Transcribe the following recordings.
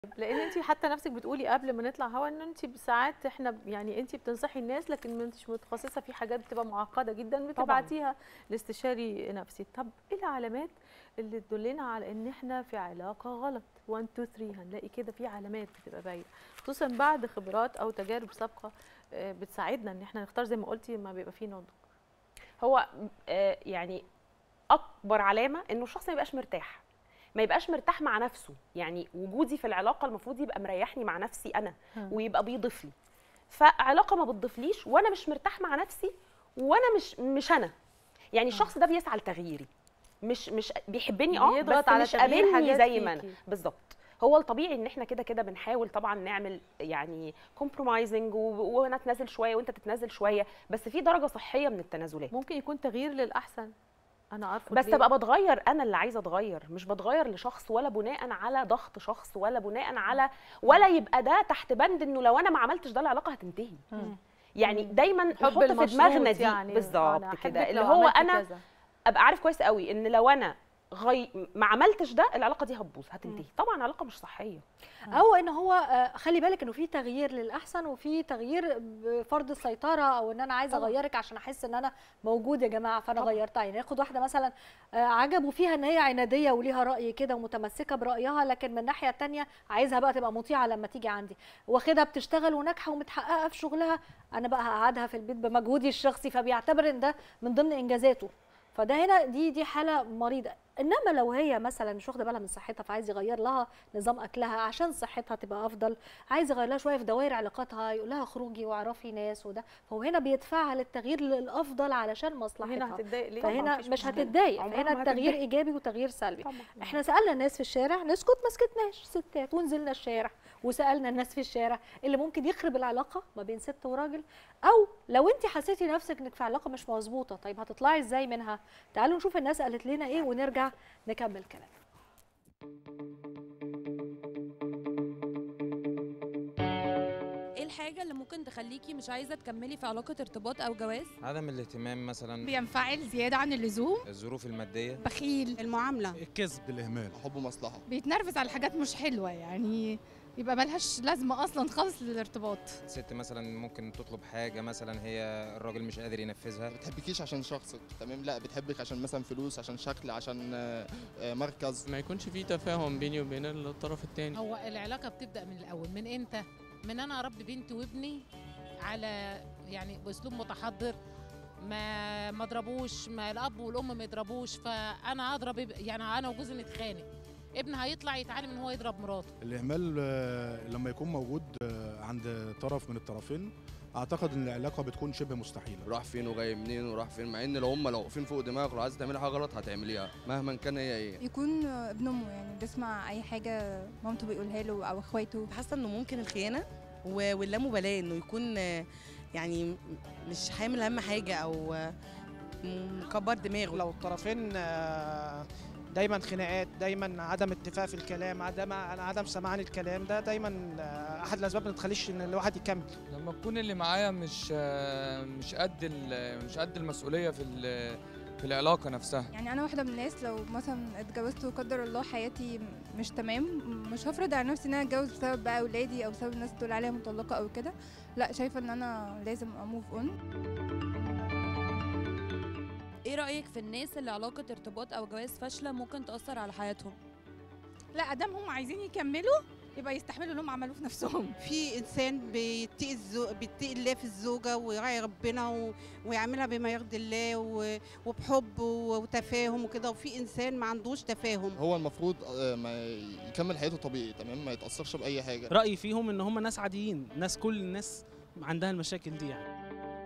لان انت حتى نفسك بتقولي قبل ما نطلع هوا ان انت ساعات احنا يعني انت بتنصحي الناس لكن ما انتش متخصصه في حاجات بتبقى معقده جدا بتبعتيها لاستشاري نفسي طب ايه العلامات اللي تدلنا على ان احنا في علاقه غلط 1 2 3 هنلاقي كده في علامات بتبقى باينه خصوصا بعد خبرات او تجارب سابقه آه، بتساعدنا ان احنا نختار زي ما قلتي ما بيبقى فيه نضج هو آه، يعني اكبر علامه انه الشخص ما يبقاش مرتاح ما يبقاش مرتاح مع نفسه يعني وجودي في العلاقه المفروض يبقى مريحني مع نفسي انا هم. ويبقى بيضيف لي فعلاقه ما بتضيفليش وانا مش مرتاح مع نفسي وانا مش مش انا يعني الشخص ده بيسعى لتغييري مش مش بيحبني اه بيضغط بس على مش تغيير قابلني حاجات زي ما انا فيكي. بالظبط هو الطبيعي ان احنا كده كده بنحاول طبعا نعمل يعني كومبرومايزنج وانا اتنازل شويه وانت تتنازل شويه بس في درجه صحيه من التنازلات ممكن يكون تغيير للاحسن انا عارفه بس ليه. ابقى بتغير انا اللي عايزه اتغير مش بتغير لشخص ولا بناء على ضغط شخص ولا بناء على ولا يبقى ده تحت بند انه لو انا ما عملتش ده العلاقه هتنتهي مم. يعني دايما حب نحط في المشروط دماغنا دي يعني بالظبط أنا كده أحبك اللي لو هو عملت انا كذا. ابقى عارف كويس قوي ان لو انا غي... ما عملتش ده العلاقه دي هتبوظ هتنتهي طبعا علاقه مش صحيه او ان هو آه، خلي بالك انه في تغيير للاحسن وفي تغيير بفرض السيطره او ان انا عايزه طبعاً. اغيرك عشان احس ان انا موجود يا جماعه فانا طبعاً. غيرتها يعني ناخد واحده مثلا آه، عجبوا فيها ان هي عناديه وليها راي كده ومتمسكه برايها لكن من الناحيه الثانيه عايزها بقى تبقى مطيعه لما تيجي عندي واخدها بتشتغل وناجحه ومتحققه في شغلها انا بقى هقعدها في البيت بمجهودي الشخصي فبيعتبر ان ده من ضمن انجازاته فده هنا دي دي حاله مريضه انما لو هي مثلا مش واخده بالها من صحتها فعايز يغير لها نظام اكلها عشان صحتها تبقى افضل عايز يغير لها شويه في دوائر علاقاتها يقول لها اخرجي واعرفي ناس وده فهو هنا بيدفعها للتغيير للافضل علشان هنا مصلحتها هتتضايق ليه فهنا مفيش مش مشكلة. هتتضايق عمرها فهنا ما التغيير هتتضايق. ايجابي وتغيير سلبي طبعا احنا سالنا الناس في الشارع نسكت ما سكتناش ستات ونزلنا الشارع وسالنا الناس في الشارع اللي ممكن يخرب العلاقه ما بين ست وراجل او لو انت حسيتي نفسك انك في علاقه مش مظبوطه طيب هتطلعي ازاي منها تعالوا نشوف الناس قالت لنا ايه ونرجع نكمل كلام ايه الحاجة اللي ممكن تخليكي مش عايزة تكملي في علاقة ارتباط أو جواز؟ عدم الاهتمام مثلا بينفعل زيادة عن اللزوم الظروف الماديه بخيل المعاملة الكذب الاهمال حب مصلحه بيتنرفز على حاجات مش حلوة يعني يبقى ملهاش لازمة أصلا خالص للارتباط ست مثلا ممكن تطلب حاجه مثلا هي الراجل مش قادر ينفذها ما بتحبكيش عشان شخصك تمام لا بتحبك عشان مثلا فلوس عشان شكل عشان آه، آه، مركز ما يكونش في تفاهم بيني وبين الطرف الثاني هو العلاقه بتبدا من الاول من امتى من انا اربي بنتي وابني على يعني باسلوب متحضر ما ما اضربوش ما الاب والام ما يضربوش فانا اضرب اب- يعني انا وجوزي نتخانق ابن هيطلع يتعلم ان هو يضرب مراته الاهمال آه، لما يكون موجود آه، عند طرف من الطرفين اعتقد ان العلاقه بتكون شبه مستحيله راح فين وجاي منين وراح فين مع ان لو هم لو واقفين فوق دماغك لو عايز تعملي حاجه غلط هتعمليها مهما كان هي ايه يكون ابن امه يعني بيسمع اي حاجه مامته بيقولها له او اخواته حاسه انه ممكن الخيانه و- واللامبالاه انه يكون آه، يعني م- مش حامل هم حاجه او آه، مكبر دماغه لو الطرفين آه، دايما خناقات دايما عدم اتفاق في الكلام عدم عدم سماع الكلام ده دايما آه، احد الاسباب اللي تخليش ان الواحد يكمل لما تكون اللي معايا مش آه، مش قد ال- مش قد المسؤوليه في ال- في العلاقه نفسها يعني انا واحده من الناس لو مثلا اتجوزت وقدر الله حياتي مش تمام مش هفرض على نفسي ان انا اتجوز بسبب بقى اولادي او بسبب الناس تقول عليها مطلقه او كده لا شايفه ان انا لازم اموف اون ايه رأيك في الناس اللي علاقة ارتباط أو جواز فاشلة ممكن تأثر على حياتهم؟ لا ادام هم عايزين يكملوا يبقى يستحملوا اللي هم عملوه في نفسهم في انسان بيتقي الزو... بيتقي الله في الزوجه ويراعي ربنا و... ويعملها بما يرضي الله و... وبحب و... وتفاهم وكده وفي انسان ما عندوش تفاهم هو المفروض آه، ما يكمل حياته طبيعي تمام ما يتاثرش باي حاجه رايي فيهم ان هم ناس عاديين ناس كل الناس عندها المشاكل دي يعني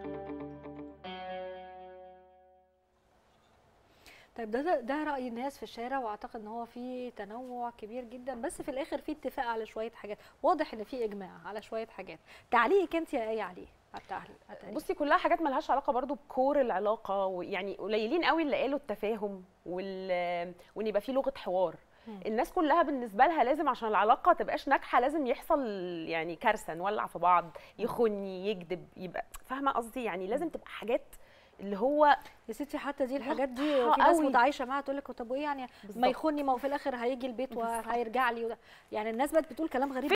طيب ده, ده ده راي الناس في الشارع واعتقد ان هو في تنوع كبير جدا بس في الاخر في اتفاق على شويه حاجات واضح ان في اجماع على شويه حاجات تعليقك انت يا ايه عليه على التعليق على التعليق. بصي كلها حاجات ملهاش علاقه برضو بكور العلاقه ويعني قليلين قوي اللي قالوا التفاهم وال... وان يبقى في لغه حوار مم. الناس كلها بالنسبه لها لازم عشان العلاقه تبقاش ناجحه لازم يحصل يعني كارثه نولع في بعض يخني يكذب يبقى فاهمه قصدي يعني لازم تبقى حاجات اللي هو يا ستي حتى دي الحاجات دي واضحة في ناس قوي. متعايشه معاها تقول لك طب وايه يعني ما بالظبط. يخوني ما هو في الاخر هيجي البيت وهيرجع لي وده يعني الناس بقت بتقول كلام غريب